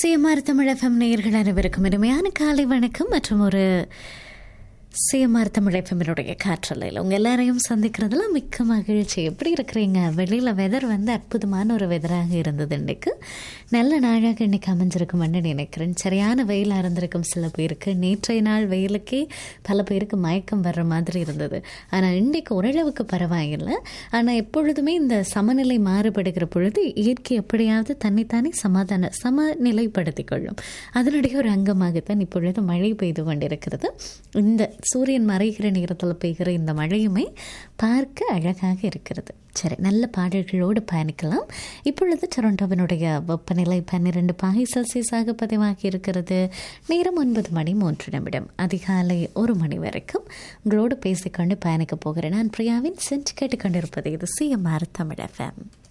CMR Tamil FM நேயர்கள் அனைவருக்கும் இனிமையான காலை வணக்கம் மற்றும் ஒரு சிஎம்ஆர் தமிழ் எஃப்எம்மினுடைய காற்றலையில் உங்கள் எல்லாரையும் சந்திக்கிறதுல மிக்க மகிழ்ச்சி எப்படி இருக்கிறீங்க வெளியில் வெதர் வந்து அற்புதமான ஒரு வெதராக இருந்தது இன்றைக்கு நல்ல நாளாக இன்னைக்கு அமைஞ்சிருக்கும்னு நினைக்கிறேன் சரியான வெயிலாக இருந்திருக்கும் சில பேருக்கு நேற்றைய நாள் வெயிலுக்கே பல பேருக்கு மயக்கம் வர்ற மாதிரி இருந்தது ஆனால் இன்றைக்கு ஓரளவுக்கு பரவாயில்லை ஆனால் எப்பொழுதுமே இந்த சமநிலை மாறுபடுகிற பொழுது இயற்கை எப்படியாவது தன்னைத்தானே சமாதான சமநிலைப்படுத்திக் கொள்ளும் அதனுடைய ஒரு அங்கமாகத்தான் இப்பொழுது மழை பெய்து கொண்டிருக்கிறது இந்த சூரியன் மறைகிற நேரத்தில் பெய்கிற இந்த மழையுமே பார்க்க அழகாக இருக்கிறது சரி நல்ல பாடல்களோடு பயணிக்கலாம் இப்பொழுது டொரண்டோவினுடைய வெப்பநிலை பன்னிரெண்டு பாகை செல்சியஸாக பதிவாகி இருக்கிறது நேரம் ஒன்பது மணி மூன்று நிமிடம் அதிகாலை ஒரு மணி வரைக்கும் உங்களோடு பேசிக்கொண்டு பயணிக்க போகிறேன் நான் பிரியாவின் சென்று கேட்டுக்கொண்டிருப்பது இது சிஎம்ஆர் தமிழ் எஃப்எம்